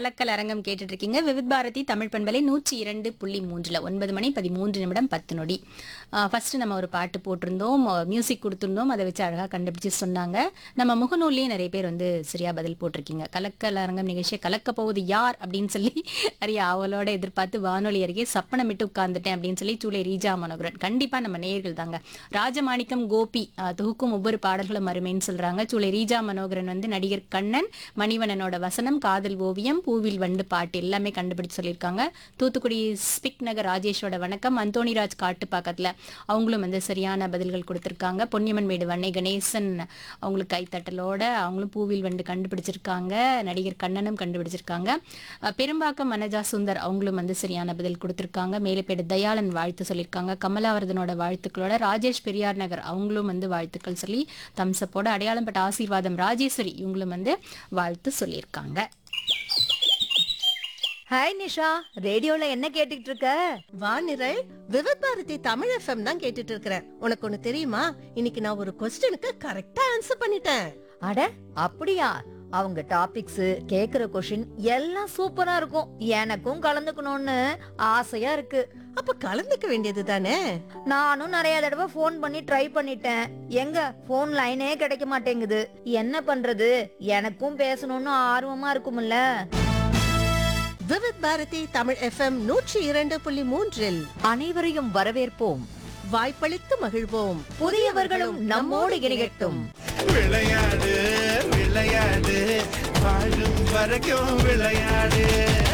கலக்கல் அரங்கம் கேட்டுட்டு இருக்கீங்க விவித் பாரதி தமிழ் பண்பலை நூற்றி இரண்டு புள்ளி மூன்றுல ஒன்பது மணி பதிமூன்று நிமிடம் பத்து நொடி ஃபர்ஸ்ட் நம்ம ஒரு பாட்டு போட்டிருந்தோம் மியூசிக் கொடுத்திருந்தோம் அதை வச்சு அழகா கண்டுபிடிச்சு சொன்னாங்க நம்ம முகநூல்லேயே நிறைய பேர் வந்து சரியா பதில் போட்டிருக்கீங்க கலக்கல் அரங்கம் நிகழ்ச்சியை கலக்க போவது யார் அப்படின்னு சொல்லி நிறைய ஆவலோட எதிர்பார்த்து வானொலி அருகே சப்பனமிட்டு உட்கார்ந்துட்டேன் அப்படின்னு சொல்லி சூளை ரீஜா மனோகரன் கண்டிப்பா நம்ம நேயர்கள் தாங்க ராஜமாணிக்கம் கோபி அஹ், தொகுக்கும் ஒவ்வொரு பாடல்களும் அருமைன்னு சொல்றாங்க சூளை ரீஜா மனோகரன் வந்து நடிகர் கண்ணன் மணிவண்ணனோட வசனம் காதல் ஓவியம் பூவில் வண்டு பாட்டு எல்லாமே கண்டுபிடிச்சு சொல்லியிருக்காங்க தூத்துக்குடி ஸ்பிக் நகர் ராஜேஷோட வணக்கம் அந்தோணிராஜ் காட்டு பக்கத்துல அவங்களும் வந்து சரியான பதில்கள் கொடுத்திருக்காங்க பொன்னியம்மன் மேடு வண்ணை கணேசன் அவங்களுக்கு கைத்தட்டலோட அவங்களும் பூவில் வண்டு கண்டுபிடிச்சிருக்காங்க நடிகர் கண்ணனும் கண்டுபிடிச்சிருக்காங்க அஹ், பெரும்பாக்கம் மனஜா சுந்தர் அவங்களும் வந்து சரியான பதில் கொடுத்திருக்காங்க மேலப்பேடு தயாளன் வாழ்த்து சொல்லியிருக்காங்க கமலாவர்தனோட வாழ்த்துக்களோட ராஜேஷ் பெரியார் நகர் அவங்களும் வந்து வாழ்த்துக்கள் சொல்லி தம்சப்போட அடையாளம் பட்ட ஆசீர்வாதம் ராஜேஸ்வரி இவங்களும் வந்து வாழ்த்து சொல்லியிருக்காங்க ஹாய் நிஷா ரேடியோல என்ன கேட்டுட்டு இருக்க வானிரல் விவித் பாரதி தமிழ் எஃப்எம் தான் கேட்டுட்டு இருக்கிறேன் உனக்கு ஒண்ணு தெரியுமா இன்னைக்கு நான் ஒரு கொஸ்டினுக்கு கரெக்டா ஆன்சர் பண்ணிட்டேன் அட அப்படியா அவங்க டாபிக்ஸ் கேக்குற கொஷின் எல்லாம் சூப்பரா இருக்கும் எனக்கும் கலந்துக்கணும்னு ஆசையா இருக்கு அப்ப கலந்துக்க வேண்டியது தானே நானும் நிறைய தடவை ஃபோன் பண்ணி ட்ரை பண்ணிட்டேன் எங்க ஃபோன் லைனே கிடைக்க மாட்டேங்குது என்ன பண்றது எனக்கும் பேசணும்னு ஆர்வமா இருக்கும்ல விவித் பாரதி தமிழ் எஃப்எம் நூற்றி இரண்டு புள்ளி மூன்றில் அனைவரையும் வரவேற்போம் வாய்ப்பளித்து மகிழ்வோம் புதியவர்களும் நம்மோடு இணையட்டும் விளையாடு விளையாடு வாழும் வரைக்கும் விளையாடு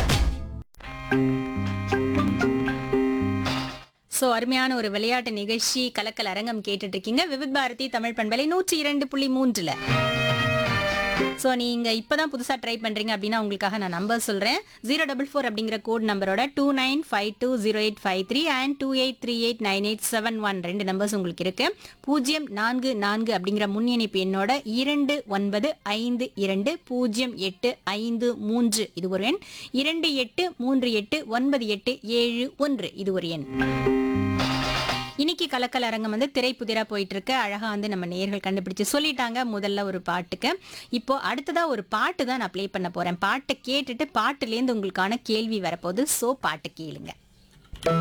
சோ அருமையான ஒரு விளையாட்டு நிகழ்ச்சி கலக்கல் அரங்கம் கேட்டுட்டு இருக்கீங்க விவித் பாரதி தமிழ் பண்பலை நூற்றி இரண்டு புள்ளி மூன்றுல சோ நீங்க இப்பதான் புதுசா ட்ரை பண்றீங்க அப்படின்னா உங்களுக்காக நான் நம்பர் சொல்றேன் ஜீரோ டபுள் ஃபோர் அப்படிங்கிற கோட் நம்பரோட two nine five two zero eight five three and two eight three eight nine eight seven one ரெண்டு நம்பர்ஸ் உங்களுக்கு இருக்கு பூஜ்ஜியம் நான்கு நான்கு அப்படிங்கிற முன்னிணைப்பு எண்ணோட இரண்டு ஒன்பது ஐந்து இரண்டு பூஜ்ஜியம் எட்டு ஐந்து மூன்று இது ஒரு எண் இரண்டு எட்டு மூன்று எட்டு ஒன்பது எட்டு ஏழு ஒன்று இது ஒரு எண் இன்னைக்கு கலக்கல் அரங்கம் வந்து திரைப்புதிரா போயிட்டு இருக்கு அழகா வந்து நம்ம நேர்கள் கண்டுபிடிச்சு சொல்லிட்டாங்க முதல்ல ஒரு பாட்டுக்கு இப்போ அடுத்ததா ஒரு பாட்டு தான் நான் ப்ளே பண்ண போறேன் பாட்டை கேட்டுட்டு பாட்டுலேருந்து உங்களுக்கான கேள்வி வரப்போகுது சோ பாட்டு கேளுங்க